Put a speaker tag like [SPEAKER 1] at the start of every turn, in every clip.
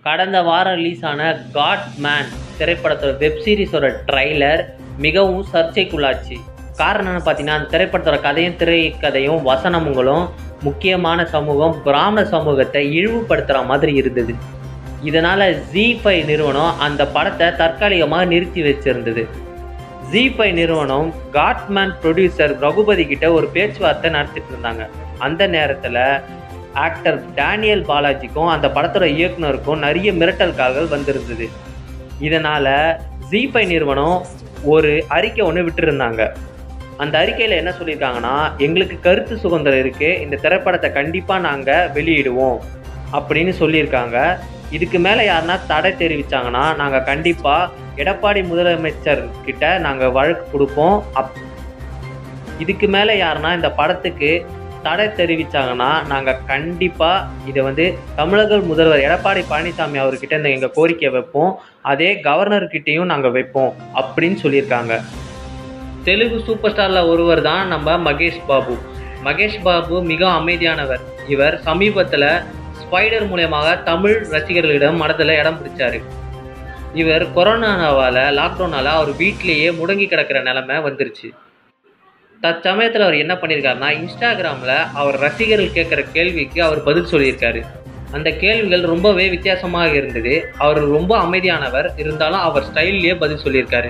[SPEAKER 1] கடந்த வாரம் ரிலீஸ் ஆன காட் மேன் திரைப்படத்தோட வெப் சீரிஸோட ட்ரைலர் மிகவும் சர்ச்சைக்குள்ளாச்சு காரணம் என்ன பார்த்தீங்கன்னா அந்த திரைப்படத்தோட கதையும் திரைக்கதையும் வசனமுங்களும் முக்கியமான சமூகம் பிராமண சமூகத்தை இழிவுபடுத்துகிற மாதிரி இருந்தது இதனால் ஜி ஃபைவ் நிறுவனம் அந்த படத்தை தற்காலிகமாக நிறுத்தி வச்சிருந்தது ஜி ஃபைவ் நிறுவனம் காட்மேன் ப்ரொடியூசர் ரகுபதி கிட்ட ஒரு பேச்சுவார்த்தை நடத்திட்டு இருந்தாங்க அந்த நேரத்தில் ஆக்டர் டேனியல் பாலாஜிக்கும் அந்த படத்தோட இயக்குனருக்கும் நிறைய மிரட்டல் கால்கள் வந்திருந்தது இதனால் ஜி ஃபைவ் நிறுவனம் ஒரு அறிக்கை ஒன்று விட்டுருந்தாங்க அந்த அறிக்கையில் என்ன சொல்லியிருக்காங்கன்னா எங்களுக்கு கருத்து சுதந்திரம் இருக்குது இந்த திரைப்படத்தை கண்டிப்பாக நாங்கள் வெளியிடுவோம் அப்படின்னு சொல்லியிருக்காங்க இதுக்கு மேலே யாருன்னா தடை தெரிவித்தாங்கன்னா நாங்கள் கண்டிப்பாக எடப்பாடி முதலமைச்சர் கிட்ட நாங்கள் வழக்கு கொடுப்போம் அப் இதுக்கு மேலே யாருன்னா இந்த படத்துக்கு தடை தெரிவித்தாங்கன்னா நாங்கள் கண்டிப்பாக இதை வந்து தமிழக முதல்வர் எடப்பாடி பழனிசாமி அவர்கிட்ட இந்த எங்கள் கோரிக்கை வைப்போம் அதே கவர்னர்கிட்டையும் நாங்கள் வைப்போம் அப்படின்னு சொல்லியிருக்காங்க தெலுங்கு சூப்பர் ஸ்டாரில் ஒருவர் தான் நம்ம மகேஷ் பாபு மகேஷ் பாபு மிக அமைதியானவர் இவர் சமீபத்தில் ஸ்பைடர் மூலயமாக தமிழ் ரசிகர்களிடம் மனதில் இடம் பிடிச்சாரு இவர் கொரோனாவால் லாக்டவுனால் அவர் வீட்டிலேயே முடங்கி கிடக்கிற நிலமை வந்துருச்சு தற்சமயத்தில் அவர் என்ன பண்ணியிருக்காருன்னா இன்ஸ்டாகிராமில் அவர் ரசிகர்கள் கேட்குற கேள்விக்கு அவர் பதில் சொல்லியிருக்காரு அந்த கேள்விகள் ரொம்பவே வித்தியாசமாக இருந்தது அவர் ரொம்ப அமைதியானவர் இருந்தாலும் அவர் ஸ்டைல்லையே பதில் சொல்லியிருக்காரு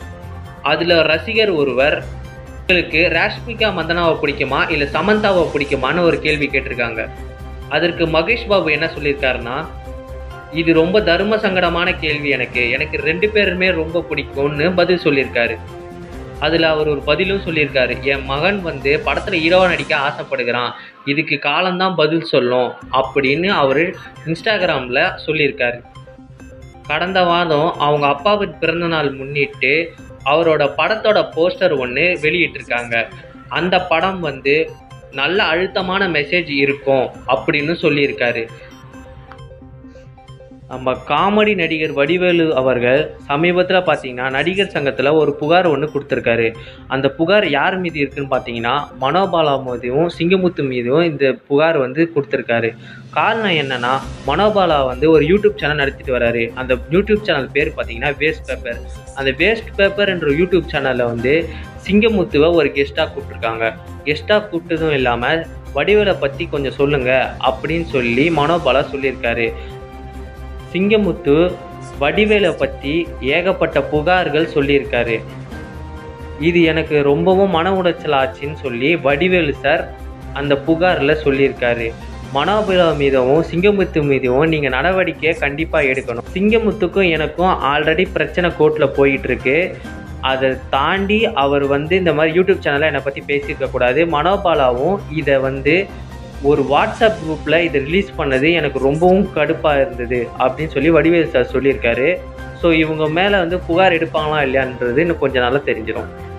[SPEAKER 1] அதில் ரசிகர் ஒருவர் உங்களுக்கு ராஷ்மிகா மந்தனாவை பிடிக்குமா இல்லை சமந்தாவை பிடிக்குமான்னு ஒரு கேள்வி கேட்டிருக்காங்க அதற்கு மகேஷ் பாபு என்ன சொல்லியிருக்காருன்னா இது ரொம்ப தர்ம சங்கடமான கேள்வி எனக்கு எனக்கு ரெண்டு பேருமே ரொம்ப பிடிக்கும்னு பதில் சொல்லியிருக்காரு அதில் அவர் ஒரு பதிலும் சொல்லியிருக்காரு என் மகன் வந்து படத்தில் ஹீரோவாக நடிக்க ஆசைப்படுகிறான் இதுக்கு காலம்தான் பதில் சொல்லும் அப்படின்னு அவர் இன்ஸ்டாகிராமில் சொல்லியிருக்காரு கடந்த வாரம் அவங்க அப்பாவின் பிறந்தநாள் முன்னிட்டு அவரோட படத்தோட போஸ்டர் ஒன்று வெளியிட்டிருக்காங்க அந்த படம் வந்து நல்ல அழுத்தமான மெசேஜ் இருக்கும் அப்படின்னு சொல்லியிருக்காரு நம்ம காமெடி நடிகர் வடிவேலு அவர்கள் சமீபத்தில் பார்த்தீங்கன்னா நடிகர் சங்கத்தில் ஒரு புகார் ஒன்று கொடுத்துருக்காரு அந்த புகார் யார் மீது இருக்குன்னு பார்த்தீங்கன்னா மனோபாலா மீதும் சிங்கமுத்து மீதும் இந்த புகார் வந்து கொடுத்துருக்காரு காரணம் என்னன்னா மனோபாலா வந்து ஒரு யூடியூப் சேனல் நடத்திட்டு வராரு அந்த யூடியூப் சேனல் பேர் பார்த்தீங்கன்னா வேஸ்ட் பேப்பர் அந்த வேஸ்ட் பேப்பர் என்ற யூடியூப் சேனலில் வந்து சிங்கமுத்துவை ஒரு கெஸ்ட்டாக கூப்பிட்ருக்காங்க கெஸ்ட்டாக கூப்பிட்டதும் இல்லாமல் வடிவேலை பற்றி கொஞ்சம் சொல்லுங்கள் அப்படின்னு சொல்லி மனோபாலா சொல்லியிருக்காரு சிங்கமுத்து வடிவேலை பற்றி ஏகப்பட்ட புகார்கள் சொல்லியிருக்காரு இது எனக்கு ரொம்பவும் மன உடைச்சல் ஆச்சுன்னு சொல்லி வடிவேலு சார் அந்த புகாரில் சொல்லியிருக்காரு மனோபலா மீதவும் சிங்கமுத்து மீதவும் நீங்கள் நடவடிக்கையை கண்டிப்பாக எடுக்கணும் சிங்கமுத்துக்கும் எனக்கும் ஆல்ரெடி பிரச்சனை கோர்ட்டில் போயிட்டுருக்கு அதை தாண்டி அவர் வந்து இந்த மாதிரி யூடியூப் சேனலில் என்னை பற்றி பேசியிருக்க கூடாது மனோபாலாவும் இதை வந்து ஒரு வாட்ஸ்அப் குரூப்பில் இதை ரிலீஸ் பண்ணது எனக்கு ரொம்பவும் கடுப்பாக இருந்தது அப்படின்னு சொல்லி வடிவேல் சார் சொல்லியிருக்காரு ஸோ இவங்க மேலே வந்து புகார் எடுப்பாங்களா இல்லையான்றது இன்னும் கொஞ்சம் நாளாக தெரிஞ்சிடும்